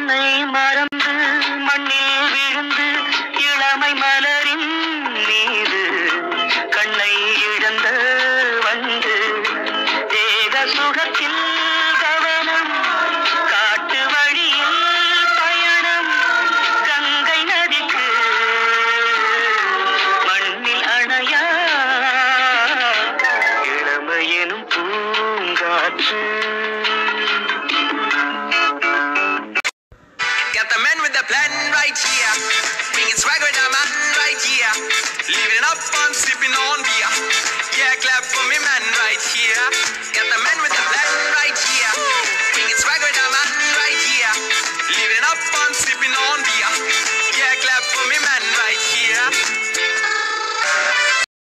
தன்னை மறந்து மண்ணில் விழுந்து இளமை மலரின் மீது கண்ணை இழந்த வந்து தேக சுகத்தில் கவனம் காட்டு வழியில் பயணம் கங்கை நதிக்கு மண்ணில் அணையா இளமையெனும் பூங்காற்று Got the man with the plan right here. Bringing swagger down